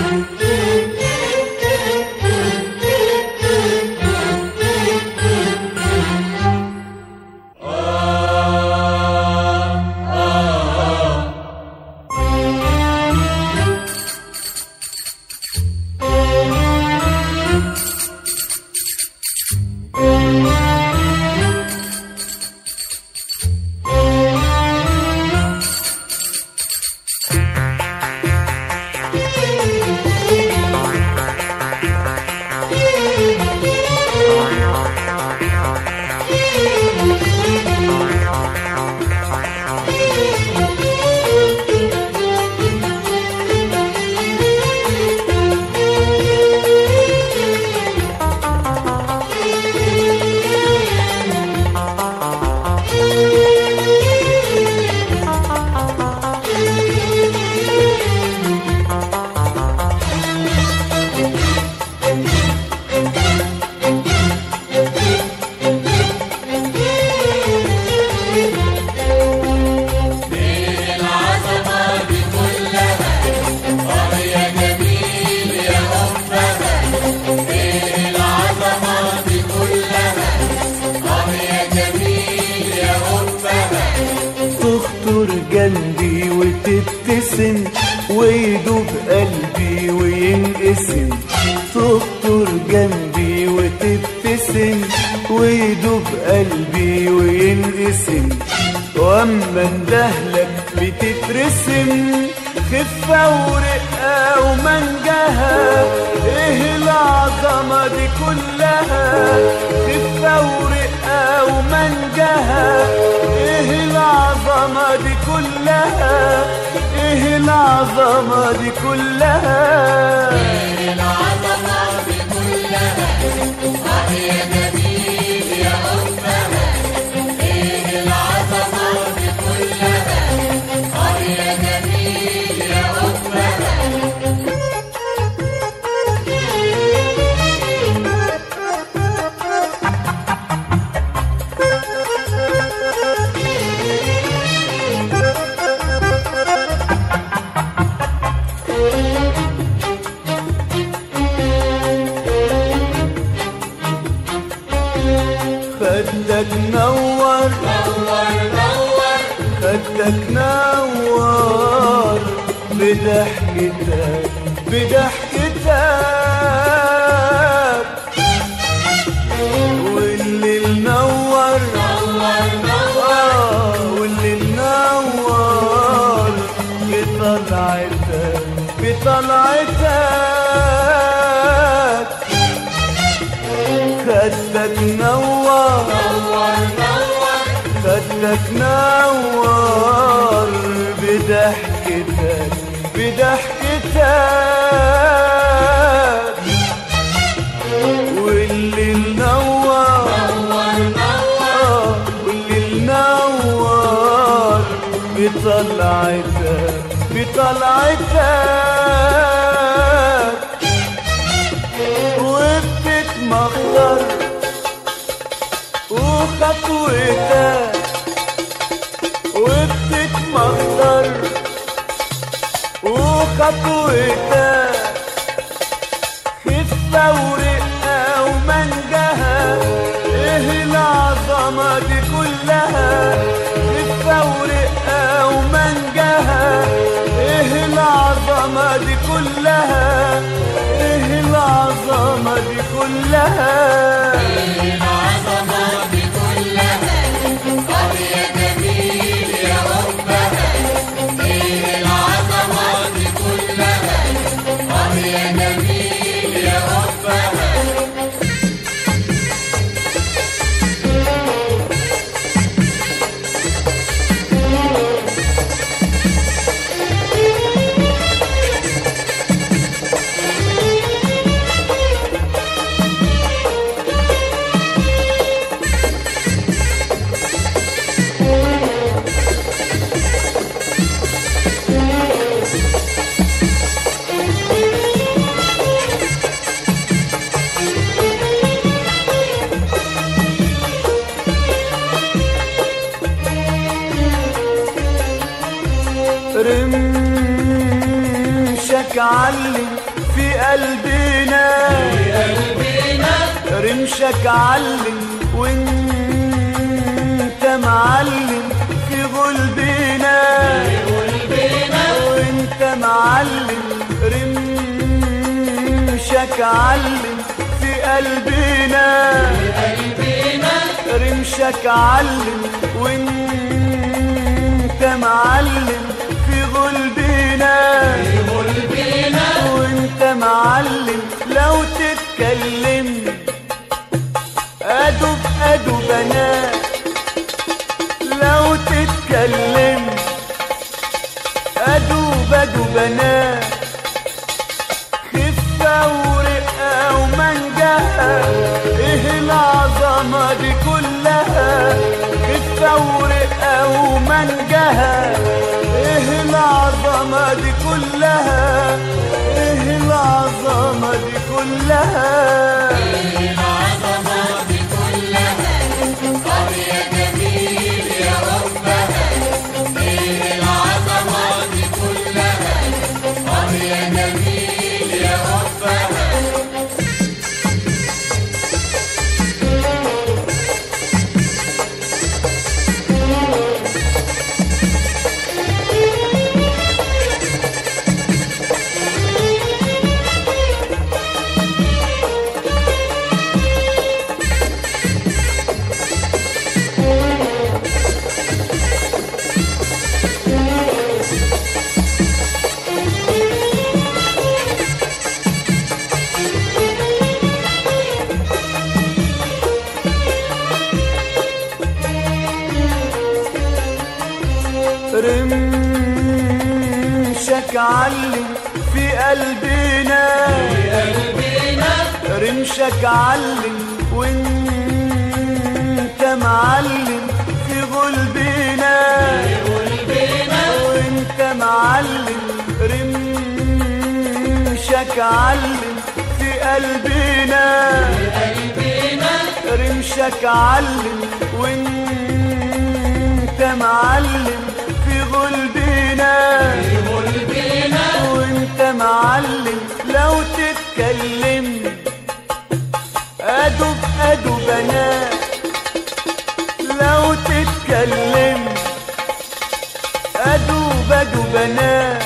تخطر جنبي وتبتسم ويدوب قلبي وينقسم تخطر جنبي وتبتسم ويدوب قلبي وينقسم واما اندهلك بتترسم خفة ورقة ومنجها ايه العظمة دي كلها خفة ورقة ومنجها ايه العظمة دي كلها ايه العظمة دي كلها العظمة دي كلها آه يا جميل يا أمها إيه العظمة دي كلها آه يا جميل يا أمها خدك نور نور نور خدك نور بضحكتك بضحكتك والليل نور نور نور آه والليل نور بطلعتك بطلعتك خدك نور نور نور خدك نور بضحكتك بضحكتك والليل نور نور نور آه، والليل نور بطلعتك بطلعتك وبتتمخضر وخطوتك وبتتمخضر وخطوتك خفة ورقة ومنجها ايه العظمة دي كلها خفة ورقة ومنجها ايه العظمة دي كلها ايه العظمة دي كلها العظمة دي كلها آه يا جميل يا أمها إيه العظمة دي كلها آه يا جميل يا أمها رمشك علي في قلبنا رمشك علم وانت معلم في قلبنا وانت معلم رمشك علم في قلبنا رمشك علم وانت معلم في قلبنا وانت معلم لو تتكلم ادب ادب بنات لو تتكلم ادوب ادوب بنات خفة ورقة ومنجها ايه العظمة دي كلها خفة ورقة ومنجها ايه العظمة دي كلها ايه العظمة دي كلها العظمة دي كلها طب يا جميل يا ربها ايه العظمة دي كلها طب يا جميل يا ربها رمشك علم في قلبنا رمشك علم وانت معلم في قلبنا وانت معلم رمشك علم في قلبنا رمشك علم وانت معلم في قلبنا وانت معلم لو تتكلم ادب ادب بنات لو تتكلم ادوب ادوب بنات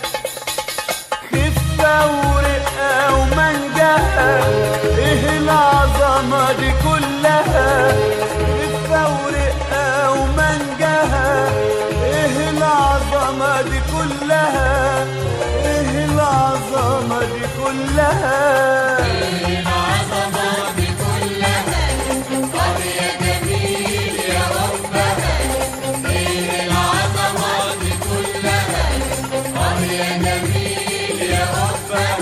خفة ورقة ومنجها ايه العظمة دي كلها خفة ورقة ومنجها ايه العظمة دي كلها ايه العظمة دي كلها العظمة دي كلها طب يا جميل يا ربها ايه العظمة دي كلها طب يا جميل يا ربها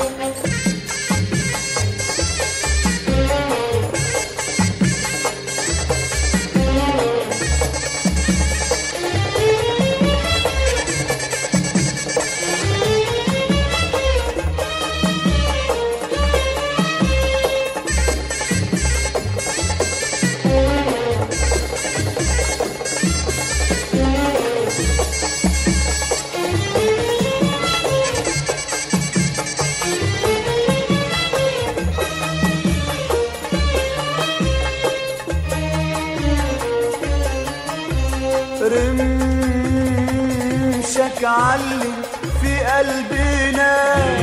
رمشك علم في قلبنا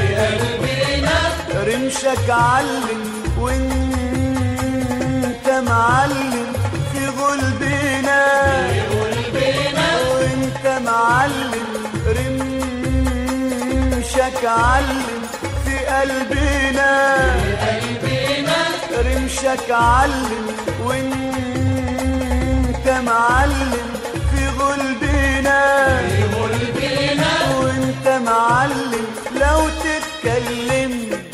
رمشك علم وانت معلم في قلبنا وانت معلم رمشك علم في قلبنا رمشك علم وانت معلم في قلبنا وانت معلم لو تتكلم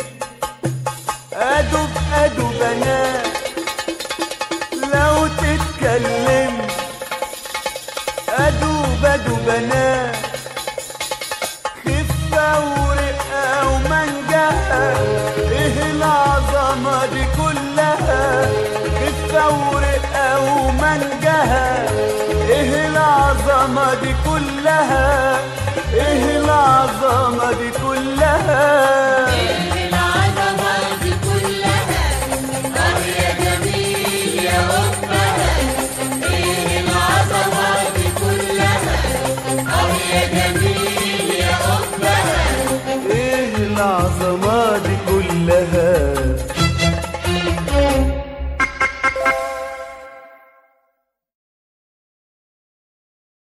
ادب ادب بنات لو تتكلم ادوب ادوب بنات خفة ورقة ومنجها ايه العظمة دي كلها خفة ورقة ومنجها ايه العظمة دي كلها ايه العظمة دي كلها